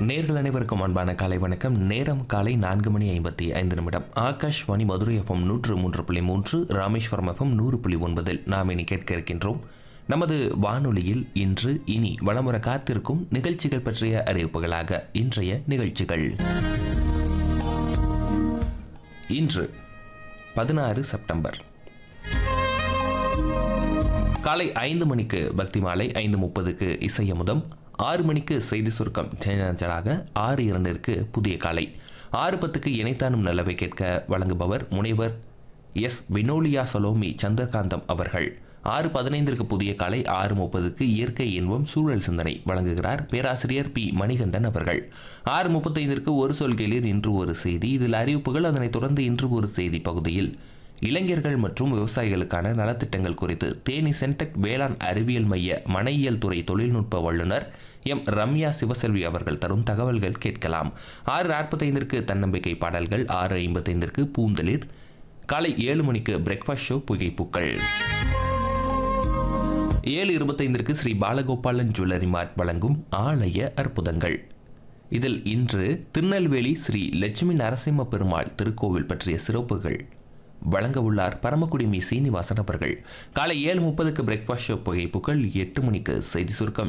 நேர்கள் அனைவருக்கும் அன்பான காலை வணக்கம் நேரம் காலை நான்கு மணி ஐம்பத்தி ஐந்து நிமிடம் ஆகாஷ்வாணி மதுரை எஃப்எம் நூற்று மூன்று புள்ளி மூன்று ராமேஸ்வரம் எஃப்எம் நூறு புள்ளி ஒன்பதில் நாம் இனி கேட்க இருக்கின்றோம் நமது வானொலியில் இன்று இனி வளமுற காத்திருக்கும் நிகழ்ச்சிகள் பற்றிய அறிவிப்புகளாக இன்றைய நிகழ்ச்சிகள் இன்று பதினாறு செப்டம்பர் காலை ஐந்து மணிக்கு பக்தி மாலை ஐந்து முப்பதுக்கு இசையமுதம் ஆறு மணிக்கு செய்தி சுருக்கம் சேனஞ்சலாக ஆறு இரண்டிற்கு புதிய காலை ஆறு பத்துக்கு இணைத்தானும் நல்லவை கேட்க வழங்குபவர் முனைவர் எஸ் வினோலியா சலோமி சந்திரகாந்தம் அவர்கள் ஆறு பதினைந்திற்கு புதிய காலை ஆறு முப்பதுக்கு இயற்கை இன்பம் சூழல் சிந்தனை வழங்குகிறார் பேராசிரியர் பி மணிகண்டன் அவர்கள் ஆறு முப்பத்தைந்திற்கு ஒரு சொல்கையில் இன்று ஒரு செய்தி இதில் அறிவிப்புகள் அதனைத் தொடர்ந்து இன்று ஒரு செய்தி பகுதியில் இளைஞர்கள் மற்றும் விவசாயிகளுக்கான நலத்திட்டங்கள் குறித்து தேனி சென்டெக் வேளாண் அறிவியல் மைய மனையியல் துறை தொழில்நுட்ப வல்லுநர் எம் ரம்யா சிவசெல்வி அவர்கள் தரும் தகவல்கள் கேட்கலாம் ஆறு நாற்பத்தைந்திற்கு தன்னம்பிக்கை பாடல்கள் ஆறு ஐம்பத்தைந்திற்கு பூந்தளிர் காலை ஏழு மணிக்கு பிரேக்ஃபாஸ்ட் ஷோ புகைப்புக்கள் ஏழு இருபத்தைந்திற்கு ஸ்ரீ பாலகோபாலன் ஜுவல்லரி மார்ட் வழங்கும் ஆலய அற்புதங்கள் இதில் இன்று திருநெல்வேலி ஸ்ரீ லட்சுமி நரசிம்ம பெருமாள் திருக்கோவில் பற்றிய சிறப்புகள் வழங்க உள்ளார் பரமக்குடி மீ சீனிவாசன் அவர்கள் காலை ஏழு முப்பதுக்கு பிரேக்ஃபாஸ்ட் ஷோ புகைப்புகள் எட்டு மணிக்கு செய்தி சுருக்கம்